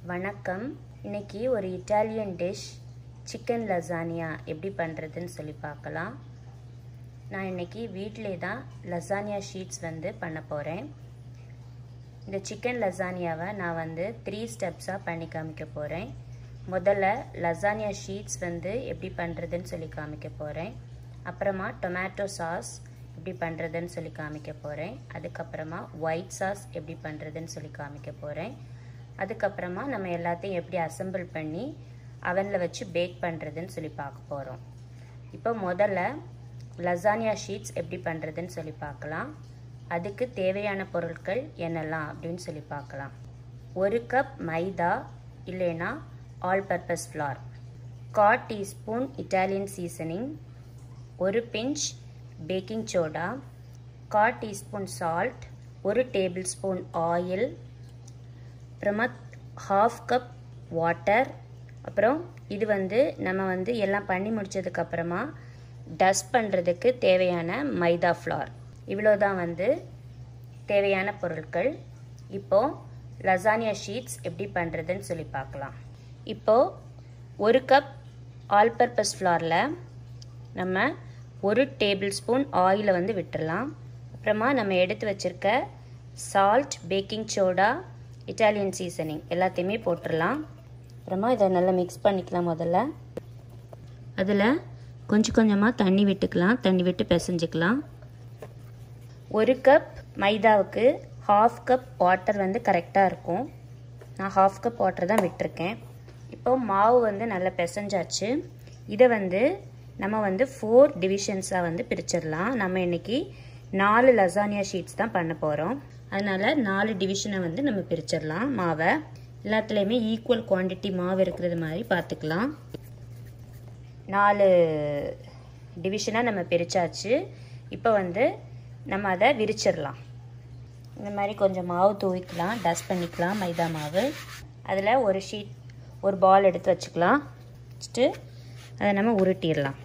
வணக்கம் இன்னைக்கு ஒரு இட்டாலியன் டிஷ் சிக்கன் லசானியா எப்படி பண்ணுறதுன்னு சொல்லி பார்க்கலாம் நான் இன்னைக்கு வீட்டிலே தான் லசானியா ஷீட்ஸ் வந்து பண்ண போகிறேன் இந்த சிக்கன் லசானியாவை நான் வந்து த்ரீ ஸ்டெப்ஸாக பண்ணி காமிக்க போகிறேன் முதல்ல லசானியா ஷீட்ஸ் வந்து எப்படி பண்ணுறதுன்னு சொல்லி காமிக்க போகிறேன் அப்புறமா டொமேட்டோ சாஸ் எப்படி பண்ணுறதுன்னு சொல்லி காமிக்க போகிறேன் அதுக்கப்புறமா ஒயிட் சாஸ் எப்படி பண்ணுறதுன்னு சொல்லி காமிக்க போகிறேன் அதுக்கப்புறமா நம்ம எல்லாத்தையும் எப்படி அசம்பிள் பண்ணி அவனில் வச்சு பேக் பண்ணுறதுன்னு சொல்லி பார்க்க போகிறோம் இப்போ முதல்ல லசானியா ஷீட்ஸ் எப்படி பண்ணுறதுன்னு சொல்லி பார்க்கலாம் அதுக்கு தேவையான பொருட்கள் என்னெல்லாம் அப்படின்னு சொல்லி பார்க்கலாம் ஒரு கப் மைதா இல்லைன்னா ஆல் பர்பஸ் ஃப்ளார் கால் டீஸ்பூன் இட்டாலியன் சீசனிங் ஒரு பிஞ்ச் பேக்கிங் சோடா கால் டீஸ்பூன் சால்ட் ஒரு டேபிள் ஸ்பூன் ஆயில் அப்புறமா ஹாஃப் கப் வாட்டர் அப்புறம் இது வந்து நம்ம வந்து எல்லாம் பண்ணி முடிச்சதுக்கப்புறமா டஸ்ட் பண்ணுறதுக்கு தேவையான மைதா ஃப்ளார் இவ்வளோ தான் வந்து தேவையான பொருட்கள் இப்போது லசானியா ஷீட்ஸ் எப்படி பண்ணுறதுன்னு சொல்லி பார்க்கலாம் இப்போது ஒரு கப் ஆல் பர்பஸ் ஃப்ளாரில் நம்ம ஒரு டேபிள் ஸ்பூன் ஆயிலை வந்து விட்டுடலாம் அப்புறமா நம்ம எடுத்து வச்சுருக்க salt baking soda Italian seasoning எல்லாத்தையுமே போட்டுடலாம் அப்புறமா இதை நல்லா மிக்ஸ் பண்ணிக்கலாம் முதல்ல அதில் கொஞ்சம் கொஞ்சமாக தண்ணி விட்டுக்கலாம் தண்ணி விட்டு பிசைஞ்சிக்கலாம் ஒரு கப் மைதாவுக்கு ஹாஃப் கப் வாட்டர் வந்து கரெக்டாக இருக்கும் நான் ஹாஃப் கப் வாட்டர் தான் விட்டுருக்கேன் இப்போ மாவு வந்து நல்லா பிசைஞ்சாச்சு இதை வந்து நம்ம வந்து ஃபோர் டிவிஷன்ஸாக வந்து பிரிச்சிடலாம் நம்ம இன்னைக்கு நாலு லசானியா ஷீட்ஸ் தான் பண்ண போகிறோம் அதனால் நாலு டிவிஷனை வந்து நம்ம பிரிச்சிடலாம் மாவை எல்லாத்துலேயுமே ஈக்குவல் குவான்டிட்டி மாவு இருக்கிறது மாதிரி பார்த்துக்கலாம் நாலு டிவிஷனாக நம்ம பிரித்தாச்சு இப்போ வந்து நம்ம அதை விரிச்சிடலாம் இந்த மாதிரி கொஞ்சம் மாவு தூவிக்கலாம் டஸ்ட் பண்ணிக்கலாம் மைதா மாவு அதில் ஒரு ஷீட் ஒரு பால் எடுத்து வச்சுக்கலாம் வச்சுட்டு அதை நம்ம உருட்டிடலாம்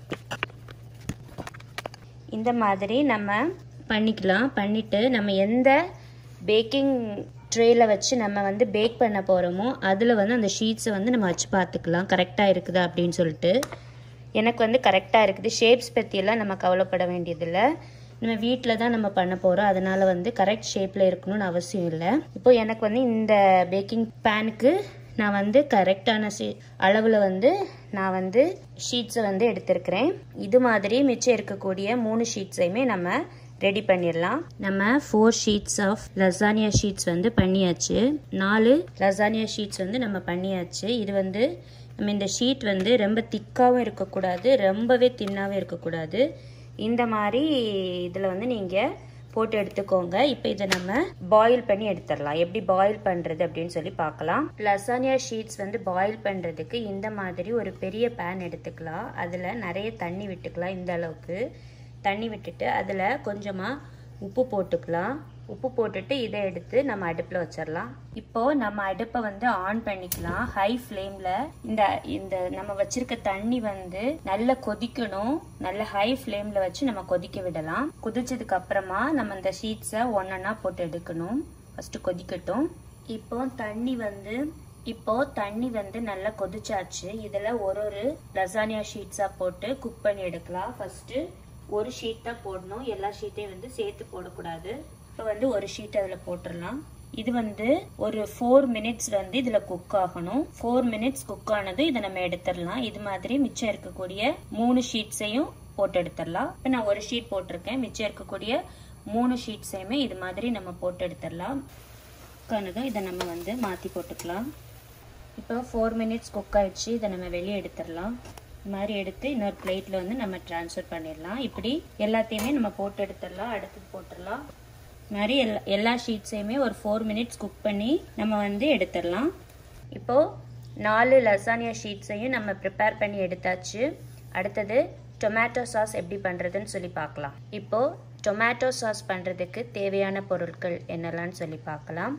இந்த மாதிரி நம்ம பண்ணிக்கலாம் பண்ணிவிட்டு நம்ம எந்த பேக்கிங் ட்ரேயில் வச்சு நம்ம வந்து பேக் பண்ண போகிறோமோ அதில் வந்து அந்த ஷீட்ஸை வந்து நம்ம வச்சு பார்த்துக்கலாம் கரெக்டாக இருக்குதா அப்படின்னு சொல்லிட்டு எனக்கு வந்து கரெக்டாக இருக்குது ஷேப்ஸ் பற்றியெல்லாம் நம்ம கவலைப்பட வேண்டியதில்லை நம்ம வீட்டில் தான் நம்ம பண்ண போகிறோம் அதனால் வந்து கரெக்ட் ஷேப்பில் இருக்கணும்னு அவசியம் இல்லை இப்போ எனக்கு வந்து இந்த பேக்கிங் பேனுக்கு நான் வந்து கரெக்டான ஷீ அளவில் வந்து நான் வந்து ஷீட்ஸை வந்து எடுத்திருக்கிறேன் இது மாதிரி மிச்சம் இருக்கக்கூடிய மூணு ஷீட்ஸையுமே நம்ம ரெடி பண்ணிடலாம் நம்ம four sheets of lasagna sheets வந்து பண்ணியாச்சு நாலு லசானியா ஷீட்ஸ் வந்து நம்ம பண்ணியாச்சு இது வந்து நம்ம இந்த ஷீட் வந்து ரொம்ப திக்காகவும் இருக்கக்கூடாது ரொம்பவே தின்னாகவும் இருக்கக்கூடாது இந்த மாதிரி இதில் வந்து நீங்கள் போட்டு எடுத்துக்கோங்க இப்போ இதை நம்ம பாயில் பண்ணி எடுத்துடலாம் எப்படி பாயில் பண்ணுறது அப்படின்னு சொல்லி பார்க்கலாம் லசானியா ஷீட்ஸ் வந்து பாயில் பண்ணுறதுக்கு இந்த மாதிரி ஒரு பெரிய பேன் எடுத்துக்கலாம் அதில் நிறைய தண்ணி விட்டுக்கலாம் இந்த அளவுக்கு தண்ணி விட்டுட்டு அதில் கொஞ்சமாக உப்பு போட்டுக்கலாம் உப்பு போட்டுட்டு இதை எடுத்து நம்ம அடுப்பில் வச்சிடலாம் இப்போ நம்ம அடுப்பை வந்து ஆன் பண்ணிக்கலாம் ஹை ஃப்ளேமில் இந்த இந்த நம்ம வச்சிருக்க தண்ணி வந்து நல்லா கொதிக்கணும் நல்ல ஹை ஃப்ளேமில் வச்சு நம்ம கொதிக்க விடலாம் கொதிச்சதுக்கு அப்புறமா நம்ம இந்த ஷீட்ஸை ஒன்றா போட்டு எடுக்கணும் ஃபஸ்ட்டு கொதிக்கட்டும் இப்போ தண்ணி வந்து இப்போ தண்ணி வந்து நல்லா கொதிச்சாச்சு இதில் ஒரு ஒரு லசானியா ஷீட்ஸாக போட்டு குக் பண்ணி எடுக்கலாம் ஃபஸ்ட்டு ஒரு ஷீட் தான் போடணும் எல்லா ஷீட்டையும் வந்து சேர்த்து போடக்கூடாது இப்போ வந்து ஒரு ஷீட் அதில் போட்டுடலாம் இது வந்து ஒரு ஃபோர் மினிட்ஸ் வந்து இதில் குக் ஆகணும் ஃபோர் மினிட்ஸ் குக் ஆனது இதை நம்ம எடுத்துடலாம் இது மாதிரி மிச்சம் இருக்கக்கூடிய மூணு ஷீட்ஸையும் போட்டு எடுத்துடலாம் இப்போ நான் ஒரு ஷீட் போட்டிருக்கேன் மிச்சம் இருக்கக்கூடிய மூணு ஷீட்ஸையுமே இது மாதிரி நம்ம போட்டு எடுத்துடலாம் குக்கானதும் இதை நம்ம வந்து மாற்றி போட்டுக்கலாம் இப்போ ஃபோர் மினிட்ஸ் குக் ஆயிடுச்சு இதை நம்ம வெளியே எடுத்துடலாம் இது மாதிரி எடுத்து இன்னொரு பிளேட்டில் வந்து நம்ம ட்ரான்ஸ்ஃபர் பண்ணிடலாம் இப்படி எல்லாத்தையுமே நம்ம போட்டு எடுத்துடலாம் அடுத்து போட்டுடலாம் இது மாதிரி எல்லா எல்லா ஷீட்ஸையுமே ஒரு ஃபோர் மினிட்ஸ் குக் பண்ணி நம்ம வந்து எடுத்துடலாம் இப்போது நாலு லசானியா ஷீட்ஸையும் நம்ம ப்ரிப்பேர் பண்ணி எடுத்தாச்சு அடுத்தது டொமேட்டோ சாஸ் எப்படி பண்ணுறதுன்னு சொல்லி பார்க்கலாம் இப்போது டொமேட்டோ சாஸ் பண்ணுறதுக்கு தேவையான பொருட்கள் என்னெல்லாம்னு சொல்லி பார்க்கலாம்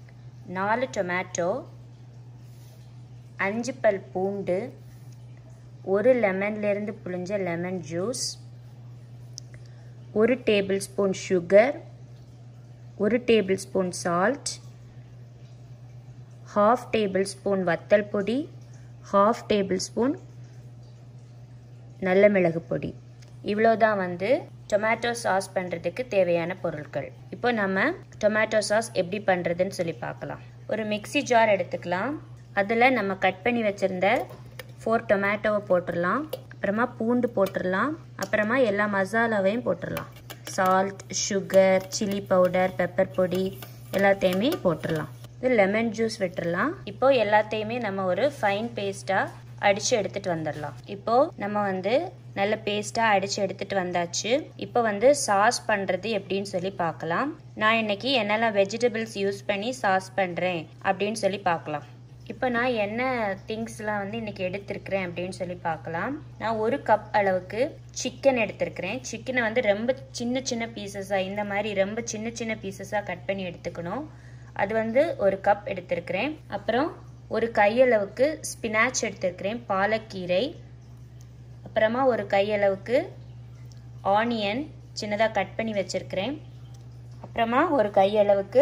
நாலு டொமேட்டோ அஞ்சு பல் பூண்டு ஒரு லெமன்லேருந்து புழிஞ்ச லெமன் ஜூஸ் ஒரு டேபிள் ஸ்பூன் சுகர் ஒரு tablespoon salt half tablespoon வத்தல் பொடி ஹாஃப் டேபிள் ஸ்பூன் நல்ல மிளகு பொடி இவ்வளோதான் வந்து டொமேட்டோ சாஸ் பண்ணுறதுக்கு தேவையான பொருட்கள் இப்போ நம்ம டொமேட்டோ சாஸ் எப்படி பண்ணுறதுன்னு சொல்லி பார்க்கலாம் ஒரு மிக்சி ஜார் எடுத்துக்கலாம் அதில் நம்ம கட் பண்ணி வச்சுருந்த ஃபோர் டொமேட்டோவை போட்டுடலாம் அப்புறமா பூண்டு போட்டுடலாம் அப்புறமா எல்லா மசாலாவையும் போட்டுடலாம் salt sugar chilli powder pepper பொடி எல்லாத்தையுமே போட்டுடலாம் இது லெமன் ஜூஸ் விட்டுடலாம் இப்போ எல்லாத்தையுமே நம்ம ஒரு ஃபைன் பேஸ்ட்டாக அடித்து எடுத்துகிட்டு வந்துடலாம் இப்போது நம்ம வந்து நல்ல பேஸ்ட்டாக அடித்து எடுத்துகிட்டு வந்தாச்சு இப்போ வந்து சாஸ் பண்ணுறது எப்படின்னு சொல்லி பார்க்கலாம் நான் இன்னைக்கு என்னெல்லாம் வெஜிடபிள்ஸ் யூஸ் பண்ணி சாஸ் பண்ணுறேன் அப்படின்னு சொல்லி பார்க்கலாம் இப்போ நான் என்ன திங்ஸ்லாம் வந்து இன்றைக்கி எடுத்திருக்கிறேன் அப்படின்னு சொல்லி பார்க்கலாம் நான் ஒரு கப் அளவுக்கு சிக்கன் எடுத்திருக்கிறேன் சிக்கனை வந்து ரொம்ப சின்ன சின்ன பீசஸாக இந்த மாதிரி ரொம்ப சின்ன சின்ன பீசஸாக கட் பண்ணி எடுத்துக்கணும் அது வந்து ஒரு கப் எடுத்திருக்கிறேன் அப்புறம் ஒரு கையளவுக்கு ஸ்பினாச் எடுத்திருக்கிறேன் பாலக்கீரை அப்புறமா ஒரு கையளவுக்கு ஆனியன் சின்னதாக கட் பண்ணி வச்சுருக்கிறேன் அப்புறமா ஒரு கையளவுக்கு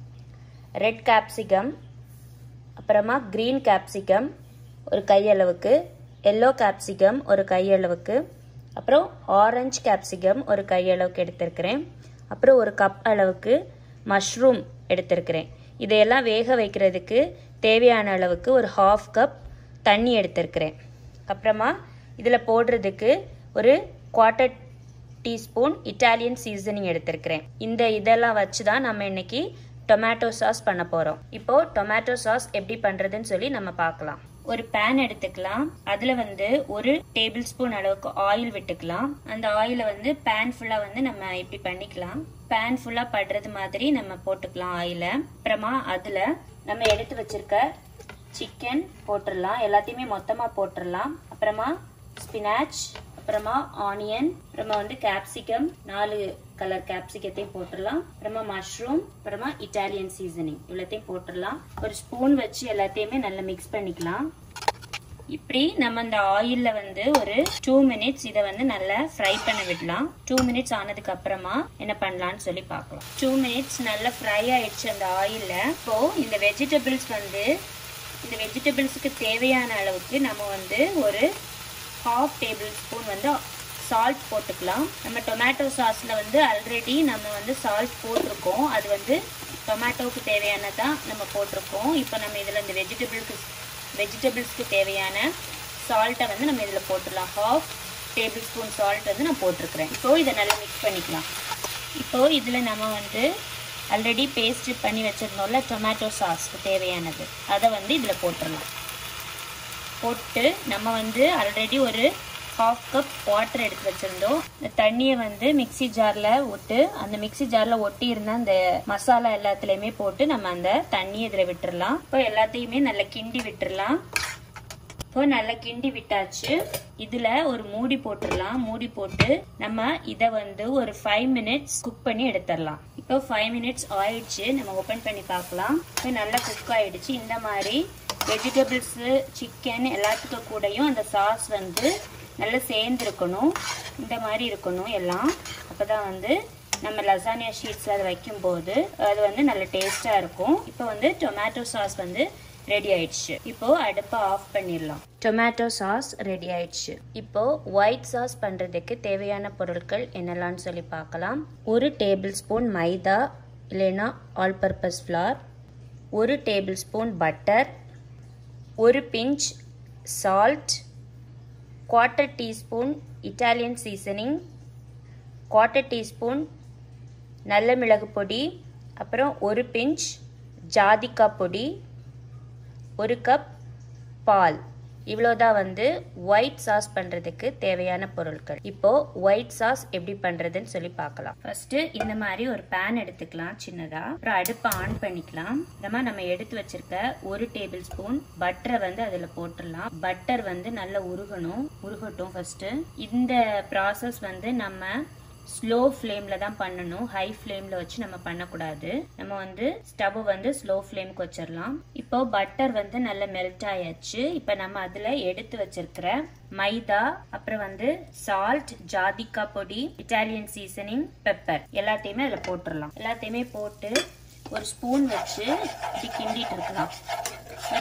ரெட் கேப்சிகம் அப்புறமா க்ரீன் கேப்சிகம் ஒரு கையளவுக்கு எல்லோ கேப்சிகம் ஒரு கையளவுக்கு அப்புறம் ஆரஞ்சு கேப்சிகம் ஒரு கையளவுக்கு எடுத்திருக்கிறேன் அப்புறம் ஒரு கப் அளவுக்கு மஷ்ரூம் எடுத்திருக்கிறேன் இதையெல்லாம் வேக வைக்கிறதுக்கு தேவையான அளவுக்கு ஒரு ஹாஃப் கப் தண்ணி எடுத்திருக்கிறேன் அப்புறமா இதில் போடுறதுக்கு ஒரு குவார்ட்டர் டீஸ்பூன் இட்டாலியன் சீசனிங் எடுத்திருக்கிறேன் இந்த இதெல்லாம் வச்சு தான் நம்ம இன்னைக்கு டொமேட்டோ சாஸ் பண்ண போகிறோம் இப்போ டொமேட்டோ சாஸ் எப்படி பண்ணுறதுன்னு சொல்லி நம்ம பார்க்கலாம் ஒரு பேன் எடுத்துக்கலாம் அதில் வந்து ஒரு டேபிள் ஸ்பூன் அளவுக்கு ஆயில் விட்டுக்கலாம் அந்த ஆயிலை வந்து பேன் ஃபுல்லாக வந்து நம்ம இப்படி பண்ணிக்கலாம் பேன் ஃபுல்லாக படுறது மாதிரி நம்ம போட்டுக்கலாம் ஆயில அப்புறமா அதில் நம்ம எடுத்து வச்சிருக்க சிக்கன் போட்டுடலாம் எல்லாத்தையுமே மொத்தமாக போட்டுடலாம் அப்புறமா ஸ்பினாச் அப்புறமா ஆனியன் அப்புறமா வந்து கேப்சிகம் நாலு கலர் கேப்சிகத்தையும் போட்டுடலாம் அப்புறமா மஷ்ரூம் அப்புறமா இட்டாலியன் சீசனிங் இவ்வளோத்தையும் போட்டுடலாம் ஒரு ஸ்பூன் வச்சு எல்லாத்தையுமே நல்லா மிக்ஸ் பண்ணிக்கலாம் இப்படி நம்ம இந்த ஆயில்ல வந்து ஒரு டூ மினிட்ஸ் இதை வந்து நல்லா ஃப்ரை பண்ண விடலாம் டூ மினிட்ஸ் ஆனதுக்கு அப்புறமா என்ன பண்ணலாம்னு சொல்லி பார்க்கலாம் டூ மினிட்ஸ் நல்லா ஃப்ரை ஆயிடுச்சு அந்த ஆயில்ல இப்போ இந்த வெஜிடபிள்ஸ் வந்து இந்த வெஜிடபிள்ஸுக்கு தேவையான அளவுக்கு நம்ம வந்து ஒரு ஹாஃப் டேபிள் ஸ்பூன் வந்து சால்ட் போட்டுக்கலாம் நம்ம டொமேட்டோ சாஸில் வந்து ஆல்ரெடி நம்ம வந்து சால்ட் போட்டிருக்கோம் அது வந்து டொமேட்டோவுக்கு தேவையானதான் நம்ம போட்டிருக்கோம் இப்போ நம்ம இதில் இந்த வெஜிடபிள்க்கு வெஜிடபிள்ஸ்க்கு தேவையான சால்ட்டை வந்து நம்ம இதில் போட்டுடலாம் ஹாஃப் டேபிள் ஸ்பூன் சால்ட் வந்து நான் போட்டிருக்கிறேன் இப்போது இதை நல்லா மிக்ஸ் பண்ணிக்கலாம் இப்போது இதில் நம்ம வந்து ஆல்ரெடி பேஸ்ட் பண்ணி வச்சுருந்தோம்ல டொமேட்டோ சாஸ்க்கு தேவையானது அதை வந்து இதில் போட்டுடலாம் போட்டு நம்ம வந்து ஆல்ரெடி ஒரு ஹாஃப் கப் வாட்டர் எடுத்து வச்சுருந்தோம் இந்த தண்ணியை வந்து மிக்சி ஜாரில் விட்டு அந்த மிக்சி ஜாரில் ஒட்டி இருந்த அந்த மசாலா எல்லாத்துலேயுமே போட்டு நம்ம அந்த தண்ணியை இதில் விட்டுறலாம் இப்போ எல்லாத்தையுமே நல்லா கிண்டி விட்டுறலாம் இப்போ நல்லா கிண்டி விட்டாச்சு இதுல ஒரு மூடி போட்டுடலாம் மூடி போட்டு நம்ம இதை வந்து ஒரு ஃபைவ் மினிட்ஸ் குக் பண்ணி எடுத்துடலாம் இப்போ ஃபைவ் மினிட்ஸ் ஆயிடுச்சு நம்ம ஓப்பன் பண்ணி பார்க்கலாம் இப்போ நல்லா குக் ஆயிடுச்சு இந்த மாதிரி வெஜிடபிள்ஸ் சிக்கன் எல்லாத்துக்கும் கூடயும் அந்த சாஸ் வந்து நல்லா சேர்ந்துருக்கணும் இந்த மாதிரி இருக்கணும் எல்லாம் அப்பதான் வந்து நம்ம லசானியா ஷீட்ஸ் அதை வைக்கும்போது அது வந்து நல்ல டேஸ்டா இருக்கும் இப்போ வந்து டொமேட்டோ சாஸ் வந்து ரெடி ஆயிடுச்சு இப்போ அடுப்பை ஆஃப் பண்ணிடலாம் டொமேட்டோ சாஸ் ரெடி ஆயிடுச்சு இப்போ ஒயிட் சாஸ் பண்றதுக்கு தேவையான பொருட்கள் என்னெல்லாம்னு சொல்லி பார்க்கலாம் ஒரு டேபிள் ஸ்பூன் மைதா இல்லைன்னா ஆல் பர்பஸ் ஃப்ளார் ஒரு டேபிள் ஸ்பூன் பட்டர் ஒரு pinch salt quarter teaspoon Italian seasoning quarter teaspoon நல்ல மிளகு பொடி அப்புறம் ஒரு பிஞ்ச் ஜாதிக்காய் பொடி ஒரு கப் பால் இவ்வளோதான் வந்து ஒயிட் சாஸ் பண்ணுறதுக்கு தேவையான பொருட்கள் இப்போ ஒயிட் சாஸ் எப்படி பண்ணுறதுன்னு சொல்லி பார்க்கலாம் ஃபர்ஸ்ட் இந்த மாதிரி ஒரு பேன் எடுத்துக்கலாம் சின்னதா அப்புறம் அடுப்பை ஆன் பண்ணிக்கலாம் அப்புறமா நம்ம எடுத்து வச்சிருக்க ஒரு டேபிள் ஸ்பூன் பட்டரை வந்து அதில் போட்டுடலாம் பட்டர் வந்து நல்லா உருகணும் உருகட்டும் ஃபர்ஸ்ட் இந்த ப்ராசஸ் வந்து நம்ம ஸ்லோ ஃப்ளேமில் தான் பண்ணணும் ஹை ஃப்ளேமில் வச்சு நம்ம பண்ணக்கூடாது நம்ம வந்து ஸ்டவ் வந்து ஸ்லோ ஃப்ளேமுக்கு வச்சிடலாம் இப்போ பட்டர் வந்து நல்லா மெல்ட் ஆயாச்சு இப்போ நம்ம அதில் எடுத்து வச்சிருக்கிற மைதா அப்புறம் வந்து சால்ட் ஜாதிக்காய் பொடி இட்டாலியன் சீசனிங் பெப்பர் எல்லாத்தையுமே அதில் போட்டுடலாம் எல்லாத்தையுமே போட்டு ஒரு ஸ்பூன் வச்சு இப்படி கிண்டிட்டு இருக்கலாம்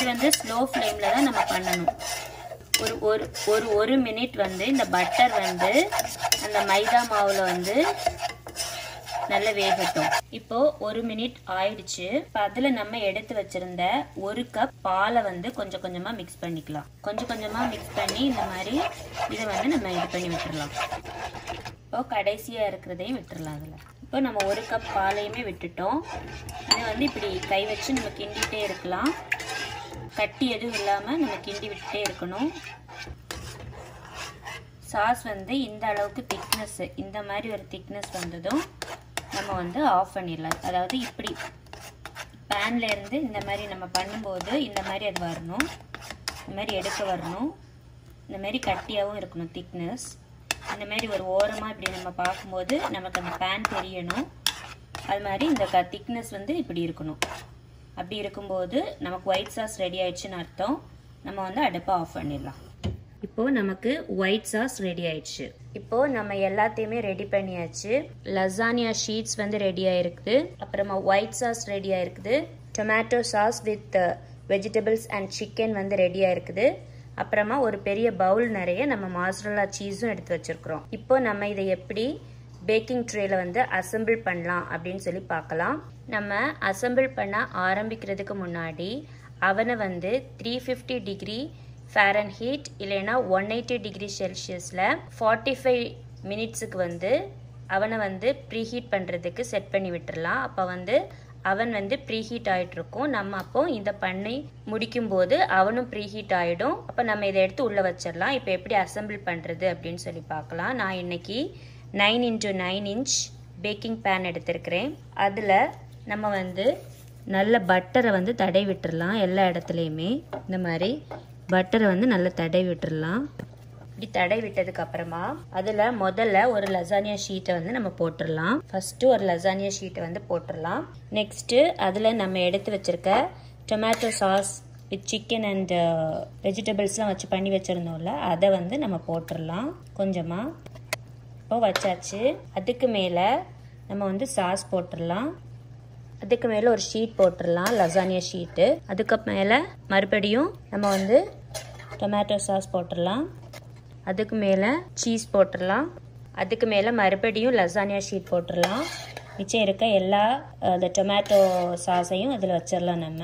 இது வந்து ஸ்லோ ஃப்ளேமில் தான் நம்ம பண்ணணும் ஒரு ஒரு ஒரு ஒரு மினிட் வந்து இந்த பட்டர் வந்து அந்த மைதா மாவில் வந்து நல்லா வேகட்டும் இப்போ ஒரு மினிட் ஆயிடுச்சு இப்போ அதில் நம்ம எடுத்து வச்சிருந்த ஒரு கப் பாலை வந்து கொஞ்சம் கொஞ்சமாக மிக்ஸ் பண்ணிக்கலாம் கொஞ்சம் கொஞ்சமாக மிக்ஸ் பண்ணி இந்த மாதிரி இதை வந்து நம்ம இது பண்ணி விட்டுறலாம் இப்போ கடைசியாக இருக்கிறதையும் விட்டுறலாம் அதில் இப்போ நம்ம ஒரு கப் பாலையுமே விட்டுட்டோம் இதை வந்து இப்படி கை வச்சு நம்ம கிண்டிகிட்டே இருக்கலாம் கட்டி எதுவும் இல்லாமல் நம்ம கிண்டி விட்டுட்டே இருக்கணும் சாஸ் வந்து இந்த அளவுக்கு திக்னஸ் இந்த மாதிரி ஒரு திக்னஸ் வந்ததும் நம்ம வந்து ஆஃப் பண்ணிடலாம் அதாவது இப்படி பேன்ல இருந்து இந்த மாதிரி நம்ம பண்ணும்போது இந்த மாதிரி அது வரணும் இந்த மாதிரி எடுக்க வரணும் இந்த மாதிரி கட்டியாகவும் இருக்கணும் திக்னஸ் இந்த மாதிரி ஒரு ஓரமாக இப்படி நம்ம பார்க்கும்போது நமக்கு அந்த பேன் தெரியணும் அது மாதிரி இந்த க திக்னஸ் வந்து இப்படி இருக்கணும் அப்படி இருக்கும்போது நமக்கு ஒயிட் சாஸ் ரெடி ஆயிடுச்சுன்னு அர்த்தம் நம்ம வந்து அடுப்பை ஆஃப் பண்ணிடலாம் இப்போ நமக்கு ஒயிட் சாஸ் ரெடி ஆயிடுச்சு இப்போ நம்ம எல்லாத்தையுமே ரெடி பண்ணியாச்சு லசானியா ஷீட்ஸ் வந்து ரெடி ஆயிருக்குது அப்புறமா ஒயிட் சாஸ் ரெடி ஆயிருக்குது tomato sauce with vegetables and chicken வந்து ரெடி ஆயிருக்குது அப்புறமா ஒரு பெரிய பவுல் நிறைய நம்ம மாசரலா சீஸும் எடுத்து வச்சிருக்கிறோம் இப்போ நம்ம இதை எப்படி பேக்கிங் ட்ரேல வந்து அசம்பிள் பண்ணலாம் அப்படின்னு சொல்லி பார்க்கலாம் நம்ம அசம்பிள் பண்ண ஆரம்பிக்கிறதுக்கு முன்னாடி அவனை வந்து three fifty degree Fahrenheit இல்லைன்னா ஒன் எயிட்டி டிகிரி செல்சியஸில் ஃபார்ட்டி ஃபைவ் மினிட்ஸுக்கு வந்து அவனை வந்து ப்ரீஹீட் பண்ணுறதுக்கு செட் பண்ணி விட்டுறலாம் அப்போ வந்து அவன் வந்து ப்ரீஹீட் ஆகிட்டு இருக்கும் நம்ம அப்போ இந்த பண்ணை முடிக்கும்போது அவனும் ப்ரீஹீட் ஆகிடும் அப்போ நம்ம இதை எடுத்து உள்ளே வச்சிடலாம் இப்போ எப்படி அசம்பிள் பண்ணுறது அப்படின்னு சொல்லி பார்க்கலாம் நான் இன்னைக்கு nine into nine inch baking pan எடுத்திருக்கிறேன் அதில் நம்ம வந்து நல்ல பட்டரை வந்து தடை விட்டுறலாம் எல்லா இடத்துலையுமே இந்த மாதிரி பட்டரை வந்து நல்லா தடை விட்டுறலாம் இப்படி தடை விட்டதுக்கு அப்புறமா அதுல முதல்ல ஒரு லசானியா ஷீட்டை வந்து நம்ம போட்டுடலாம் ஃபர்ஸ்ட் ஒரு லசானியா ஷீட்டை வந்து போட்டுடலாம் நெக்ஸ்ட் அதுல நம்ம எடுத்து வச்சிருக்க tomato sauce with chicken and வெஜிடபிள்ஸ்லாம் வச்சு பண்ணி வச்சிருந்தோம்ல அதை வந்து நம்ம போட்டுடலாம் கொஞ்சமா இப்போ வச்சாச்சு அதுக்கு மேலே நம்ம வந்து சாஸ் போட்டுடலாம் அதுக்கு மேலே ஒரு ஷீட் போட்டுடலாம் லசானியா ஷீட்டு அதுக்கு மேலே மறுபடியும் நம்ம வந்து டொமேட்டோ சாஸ் போட்டுடலாம் அதுக்கு மேலே சீஸ் போட்டுடலாம் அதுக்கு மேலே மறுபடியும் லசானியா ஷீட் போட்டுடலாம் மிச்சம் இருக்க எல்லா அந்த டொமேட்டோ சாஸையும் அதில் வச்சிடலாம் நம்ம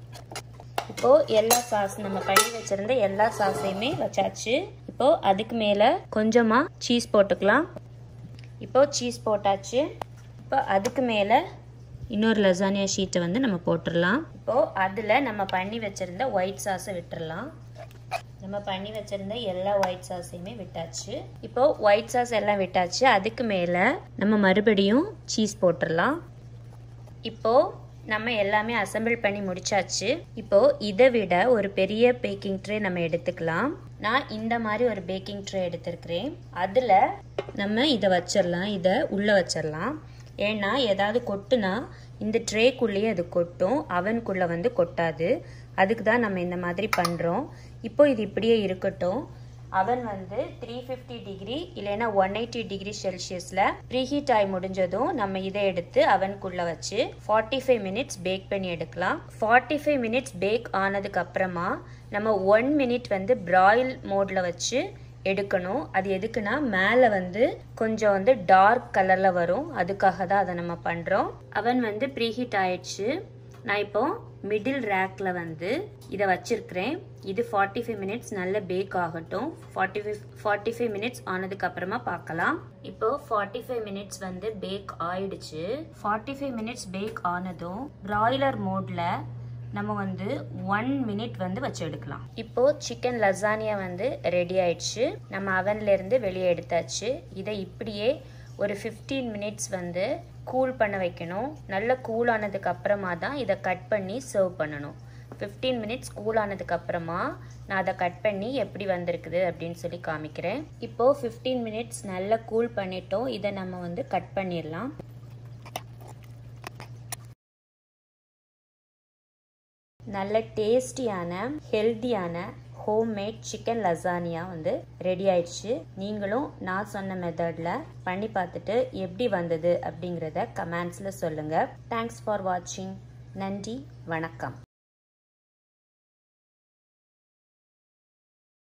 இப்போது எல்லா சாஸ் நம்ம பண்ணி வச்சுருந்த எல்லா சாஸையுமே வச்சாச்சு இப்போது அதுக்கு மேலே கொஞ்சமாக சீஸ் போட்டுக்கலாம் இப்போது சீஸ் போட்டாச்சு இப்போ அதுக்கு மேலே இன்னொரு லசானியா ஷீட்டை வந்து நம்ம போட்டுடலாம் இப்போது அதில் நம்ம பண்ணி வச்சுருந்த ஒயிட் சாஸை விட்டுறலாம் நம்ம பண்ணி வச்சிருந்த எல்லா ஒயிட் சாஸையுமே விட்டாச்சு இப்போ ஒயிட் சாஸ் எல்லாம் விட்டாச்சு அதுக்கு மேலே நம்ம மறுபடியும் சீஸ் போட்டுடலாம் இப்போ நம்ம எல்லாமே அசம்பிள் பண்ணி முடிச்சாச்சு இப்போ இதை விட ஒரு பெரிய பேக்கிங் ட்ரே நம்ம எடுத்துக்கலாம் நான் இந்த மாதிரி ஒரு பேக்கிங் ட்ரே எடுத்திருக்கிறேன் அதில் நம்ம இதை வச்சிடலாம் இதை உள்ளே வச்சிடலாம் ஏன்னா ஏதாவது கொட்டுனா இந்த ட்ரேக்குள்ளேயே அது கொட்டும் அவனுக்குள்ளே வந்து கொட்டாது அதுக்கு தான் நம்ம இந்த மாதிரி பண்ணுறோம் இப்போ இது இப்படியே இருக்கட்டும் அவன் வந்து த்ரீ ஃபிஃப்டி டிகிரி இல்லைன்னா ஒன் எயிட்டி டிகிரி செல்சியஸில் ப்ரீஹீட் ஆகி முடிஞ்சதும் நம்ம இதை எடுத்து அவனுக்குள்ளே வச்சு ஃபார்ட்டி ஃபைவ் மினிட்ஸ் பேக் பண்ணி எடுக்கலாம் ஃபார்ட்டி ஃபைவ் மினிட்ஸ் பேக் ஆனதுக்கு அப்புறமா நம்ம ஒன் மினிட் வந்து பிராயில் மோடில் வச்சு எடுக்கணும் அது எதுக்குன்னா மேலே வந்து கொஞ்சம் வந்து டார்க் கலரில் வரும் அதுக்காக தான் அதை நம்ம பண்ணுறோம் அவன் வந்து ப்ரீஹீட் ஆயிடுச்சு நான் இப்போ மிடில் ரேக்கில் வந்து இதை வச்சிருக்கிறேன் இது ஃபார்ட்டி ஃபைவ் மினிட்ஸ் நல்ல பேக் ஆகட்டும் forty five forty five minutes ஆனதுக்கு அப்புறமா பார்க்கலாம் இப்போ ஃபார்ட்டி ஃபைவ் மினிட்ஸ் வந்து பேக் ஆயிடுச்சு ஃபார்ட்டி ஃபைவ் மினிட்ஸ் பேக் ஆனதும் பிராய்லர் மோட்ல நம்ம வந்து ஒன் மினிட் வந்து வச்சு எடுக்கலாம் இப்போ சிக்கன் லசானியா வந்து ரெடி ஆயிடுச்சு நம்ம அவன்ல இருந்து வெளியே எடுத்தாச்சு இதை இப்படியே ஒரு ஃபிஃப்டீன் மினிட்ஸ் வந்து கூல் பண்ண வைக்கணும் நல்ல கூல் ஆனதுக்கு அப்புறமா தான் இதை கட் பண்ணி சர்வ் பண்ணணும் ஃபிஃப்டீன் மினிட்ஸ் கூல் ஆனதுக்கு அப்புறமா நான் அதை கட் பண்ணி எப்படி வந்திருக்குது அப்படின்னு சொல்லி காமிக்கிறேன் இப்போது ஃபிஃப்டீன் மினிட்ஸ் நல்லா கூல் பண்ணிட்டோம் இதை நம்ம வந்து கட் பண்ணிடலாம் நல்ல டேஸ்டியான ஹெல்த்தியான ஹோம்மேட் சிக்கன் லசானியா வந்து ரெடி ஆயிடுச்சு நீங்களும் நான் சொன்ன மெத்தடில் பண்ணி பார்த்துட்டு எப்படி வந்தது அப்படிங்கிறத கமெண்ட்ஸில் சொல்லுங்கள் தேங்க்ஸ் ஃபார் வாட்சிங் நன்றி வணக்கம்